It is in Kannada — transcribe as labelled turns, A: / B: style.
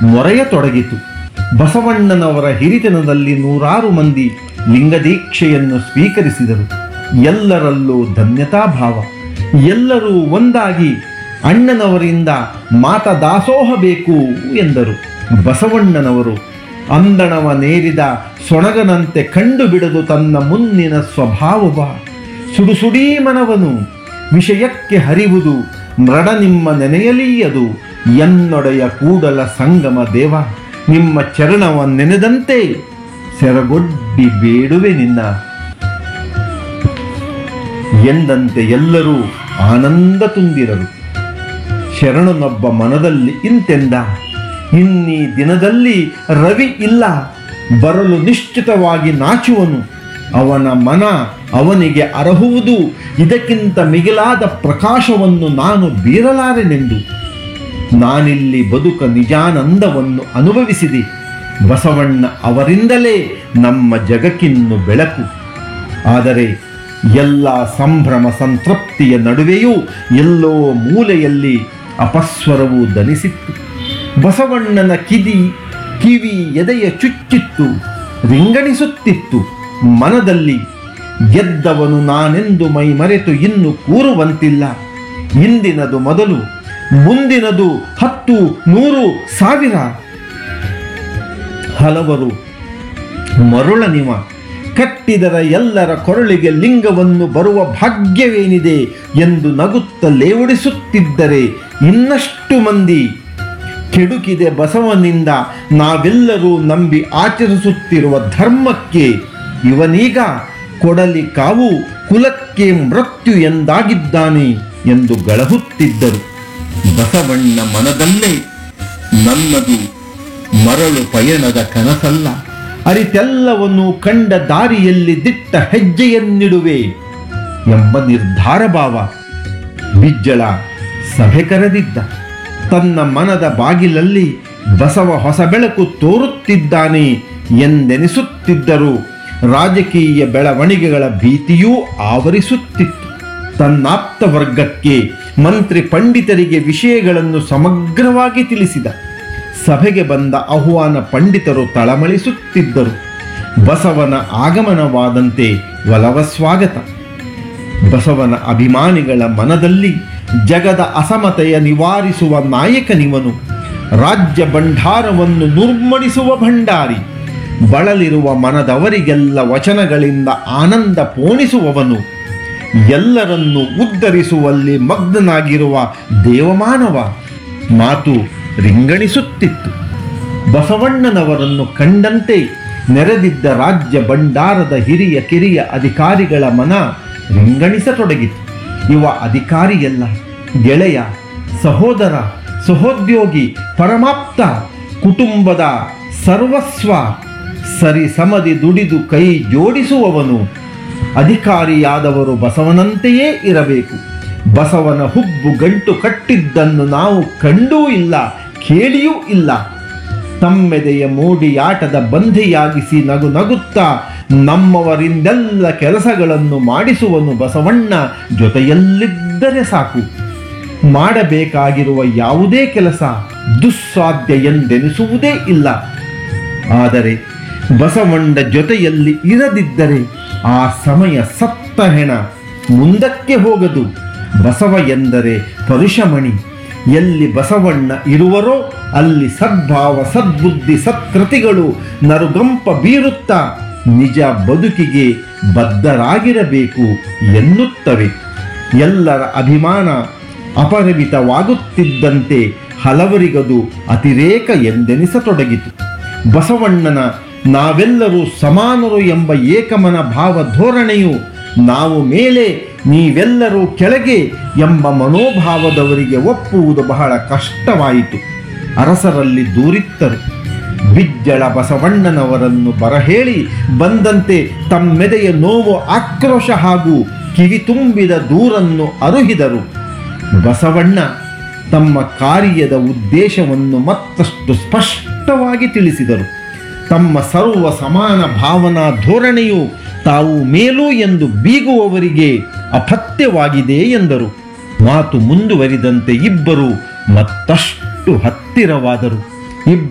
A: ಮೊರೆಯತೊಡಗಿತು ಬಸವಣ್ಣನವರ ಹಿರಿತನದಲ್ಲಿ ನೂರಾರು ಮಂದಿ ಲಿಂಗದೀಕ್ಷೆಯನ್ನು ಸ್ವೀಕರಿಸಿದರು ಎಲ್ಲರಲ್ಲೂ ಧನ್ಯತಾಭಾವ ಎಲ್ಲರೂ ಒಂದಾಗಿ ಅಣ್ಣನವರಿಂದ ಮಾತ ದಾಸೋಹ ಬೇಕು ಎಂದರು ಬಸವಣ್ಣನವರು ಅಂದಣವ ನೇರಿದ ಸೊಣಗನಂತೆ ಕಂಡು ಬಿಡದು ತನ್ನ ಮುನ್ನಿನ ಸ್ವಭಾವವ ಸುಡುಸುಡೀ ಮನವನು ವಿಷಯಕ್ಕೆ ಹರಿವುದು ಮೃಡ ನಿಮ್ಮ ನೆನೆಯಲೀಯದು ಎನ್ನೊಡೆಯ ಕೂಡಲ ಸಂಗಮ ದೇವ ನಿಮ್ಮ ಚರಣವ ನೆನೆದಂತೆ ಸೆರಗೊಡ್ಡಿ ಬೇಡುವೆ ನಿನ್ನ ಎಂದಂತೆ ಎಲ್ಲರೂ ಆನಂದ ತುಂಬಿರರು ಶರಣನೊಬ್ಬ ಮನದಲ್ಲಿ ಇಂತೆಂದ ಇನ್ನೀ ದಿನದಲ್ಲಿ ರವಿ ಇಲ್ಲ ಬರಲು ನಿಶ್ಚಿತವಾಗಿ ನಾಚುವನು ಅವನ ಮನ ಅವನಿಗೆ ಅರಹುವುದು ಇದಕ್ಕಿಂತ ಮಿಗಿಲಾದ ಪ್ರಕಾಶವನ್ನು ನಾನು ಬೀರಲಾರೆನೆಂದು ನಾನಿಲ್ಲಿ ಬದುಕ ನಿಜಾನಂದವನ್ನು ಅನುಭವಿಸಿದೆ ಬಸವಣ್ಣ ಅವರಿಂದಲೇ ನಮ್ಮ ಜಗಕ್ಕಿನ್ನು ಬೆಳಕು ಆದರೆ ಎಲ್ಲ ಸಂಭ್ರಮ ಸಂತೃಪ್ತಿಯ ನಡುವೆಯೂ ಎಲ್ಲೋ ಮೂಲೆಯಲ್ಲಿ ಅಪಸ್ವರವು ದನಿಸಿತ್ತು ಬಸವಣ್ಣನ ಕಿದಿ ಕಿವಿ ಎದೆಯ ಚುಚ್ಚಿತ್ತು ರಿಂಗಣಿಸುತ್ತಿತ್ತು ಮನದಲ್ಲಿ ಗೆದ್ದವನು ನಾನೆಂದು ಮೈ ಮರೆತು ಇನ್ನು ಕೂರುವಂತಿಲ್ಲ ಇಂದಿನದು ಮೊದಲು ಮುಂದಿನದು ಹತ್ತು ನೂರು ಸಾವಿರ ಹಲವರು ಮರುಳನಿವ ಕಟ್ಟಿದರ ಎಲ್ಲರ ಕೊರಳಿಗೆ ಲಿಂಗವನ್ನು ಬರುವ ಭಾಗ್ಯವೇನಿದೆ ಎಂದು ನಗುತ್ತ ಲೇವಡಿಸುತ್ತಿದ್ದರೆ ಇನ್ನಷ್ಟು ಮಂದಿ ಕೆಡುಕಿದೆ ಬಸವನಿಂದ ನಾವೆಲ್ಲರೂ ನಂಬಿ ಆಚರಿಸುತ್ತಿರುವ ಧರ್ಮಕ್ಕೆ ಇವನೀಗ ಕೊಡಲಿ ಕಾವು ಕುಲಕ್ಕೆ ಮೃತ್ಯು ಎಂದಾಗಿದ್ದಾನೆ ಎಂದು ಗಳಹುತ್ತಿದ್ದರು ಬಸವಣ್ಣ ಮನದಲ್ಲೇ ನನ್ನದು ಮರಳು ಪಯಣದ ಕನಸಲ್ಲ ಅರಿತೆಲ್ಲವನ್ನು ಕಂಡ ದಾರಿಯಲ್ಲಿ ದಿಟ್ಟ ಹೆಜ್ಜೆಯನ್ನಿಡುವೆ ಎಂಬ ನಿರ್ಧಾರ ಭಾವ ಬಿಜ್ಜಳ ಸಭೆ ಕರೆದಿದ್ದ ತನ್ನ ಮನದ ಬಾಗಿಲಲ್ಲಿ ಬಸವ ಹೊಸ ಬೆಳಕು ತೋರುತ್ತಿದ್ದಾನೆ ಎಂದೆನಿಸುತ್ತಿದ್ದರು ರಾಜಕೀಯ ಬೆಳವಣಿಗೆಗಳ ಭೀತಿಯೂ ಆವರಿಸುತ್ತಿತ್ತು ತನ್ನಾಪ್ತ ವರ್ಗಕ್ಕೆ ಮಂತ್ರಿ ಪಂಡಿತರಿಗೆ ವಿಷಯಗಳನ್ನು ಸಮಗ್ರವಾಗಿ ತಿಳಿಸಿದ ಸಭೆಗೆ ಬಂದ ಆಹ್ವಾನ ಪಂಡಿತರು ತಳಮಳಿಸುತ್ತಿದ್ದರು ಬಸವನ ಆಗಮನವಾದಂತೆ ಒಲವ ಸ್ವಾಗತ ಬಸವನ ಅಭಿಮಾನಿಗಳ ಮನದಲ್ಲಿ ಜಗದ ಅಸಮತೆಯ ನಿವಾರಿಸುವ ನಾಯಕನಿವನು ರಾಜ್ಯ ಭಂಡಾರವನ್ನು ನುರ್ಮಡಿಸುವ ಭಂಡಾರಿ ಬಳಲಿರುವ ಮನದವರಿಗೆಲ್ಲ ವಚನಗಳಿಂದ ಆನಂದ ಪೋಣಿಸುವವನು ಎಲ್ಲರನ್ನು ಉದ್ಧರಿಸುವಲ್ಲಿ ಮಗ್ನನಾಗಿರುವ ದೇವಮಾನವ ಮಾತು ರಿಂಗಣಿಸುತ್ತಿತ್ತು ಬಸವಣ್ಣನವರನ್ನು ಕಂಡಂತೆ ನೆರೆದಿದ್ದ ರಾಜ್ಯ ಭಂಡಾರದ ಹಿರಿಯ ಕಿರಿಯ ಅಧಿಕಾರಿಗಳ ಮನ ರಿಂಗಣಿಸತೊಡಗಿತು ಇವ ಅಧಿಕಾರಿಯಲ್ಲ ಗೆಳೆಯ ಸಹೋದರ ಸಹೋದ್ಯೋಗಿ ಪರಮಾಪ್ತ ಕುಟುಂಬದ ಸರ್ವಸ್ವ ಸರಿ ಸಮದಿ ದುಡಿದು ಕೈ ಜೋಡಿಸುವವನು ಅಧಿಕಾರಿಯಾದವರು ಬಸವನಂತೆಯೇ ಇರಬೇಕು ಬಸವನ ಹುಬ್ಬು ಗಂಟು ಕಟ್ಟಿದ್ದನ್ನು ನಾವು ಕಂಡೂ ಇಲ್ಲ ಕೇಳಿಯೂ ಇಲ್ಲ ತಮ್ಮೆದೆಯ ಮೋಡಿಯಾಟದ ಬಂಧಿಯಾಗಿಸಿ ನಗು ನಗುತ್ತಾ ನಮ್ಮವರಿಂದೆಲ್ಲ ಕೆಲಸಗಳನ್ನು ಮಾಡಿಸುವನು ಬಸವಣ್ಣ ಜೊತೆಯಲ್ಲಿದ್ದರೆ ಸಾಕು ಮಾಡಬೇಕಾಗಿರುವ ಯಾವುದೇ ಕೆಲಸ ದುಸ್ಸಾಧ್ಯ ಎಂದೆನಿಸುವುದೇ ಇಲ್ಲ ಆದರೆ ಬಸವಣ್ಣ ಜೊತೆಯಲ್ಲಿ ಇರದಿದ್ದರೆ ಆ ಸಮಯ ಸತ್ತ ಹೆಣ ಮುಂದಕ್ಕೆ ಹೋಗದು ಬಸವ ಎಂದರೆ ಪರುಷಮಣಿ ಎಲ್ಲಿ ಬಸವಣ್ಣ ಇರುವರೋ ಅಲ್ಲಿ ಸದ್ಭಾವ ಸದ್ಬುದ್ಧಿ ಸತ್ಕೃತಿಗಳು ನರುಗಂಪ ಬೀರುತ್ತಾ ನಿಜ ಬದುಕಿಗೆ ಬದ್ಧರಾಗಿರಬೇಕು ಎನ್ನುತ್ತವೆ ಎಲ್ಲರ ಅಭಿಮಾನ ಅಪರಿಮಿತವಾಗುತ್ತಿದ್ದಂತೆ ಹಲವರಿಗದು ಅತಿರೇಕ ಎಂದೆನಿಸತೊಡಗಿತು ಬಸವಣ್ಣನ ನಾವೆಲ್ಲರೂ ಸಮಾನರು ಎಂಬ ಏಕಮನ ಭಾವ ಧೋರಣೆಯು ನಾವು ಮೇಲೆ ನೀವೆಲ್ಲರೂ ಕೆಳಗೆ ಎಂಬ ಮನೋಭಾವದವರಿಗೆ ಒಪ್ಪುವುದು ಬಹಳ ಕಷ್ಟವಾಯಿತು ಅರಸರಲ್ಲಿ ದೂರಿತ್ತರು ಬಿಜ್ಜಳ ಬಸವಣ್ಣನವರನ್ನು ಬರಹೇಳಿ ಬಂದಂತೆ ತಮ್ಮೆದೆಯ ನೋವು ಆಕ್ರೋಶ ಹಾಗೂ ಕಿವಿ ತುಂಬಿದ ದೂರನ್ನು ಅರುಹಿದರು ಬಸವಣ್ಣ ತಮ್ಮ ಕಾರ್ಯದ ಉದ್ದೇಶವನ್ನು ಮತ್ತಷ್ಟು ಸ್ಪಷ್ಟವಾಗಿ ತಿಳಿಸಿದರು ತಮ್ಮ ಸರ್ವ ಸಮಾನ ಭಾವನಾ ಧೋರಣೆಯು ತಾವು ಮೇಲು ಎಂದು ಬೀಗುವವರಿಗೆ ಅಪಥ್ಯವಾಗಿದೆ ಎಂದರು ಮಾತು ಮುಂದುವರಿದಂತೆ ಇಬ್ಬರು ಮತ್ತಷ್ಟು ಹತ್ತಿರವಾದರು ಇಬ್ಬ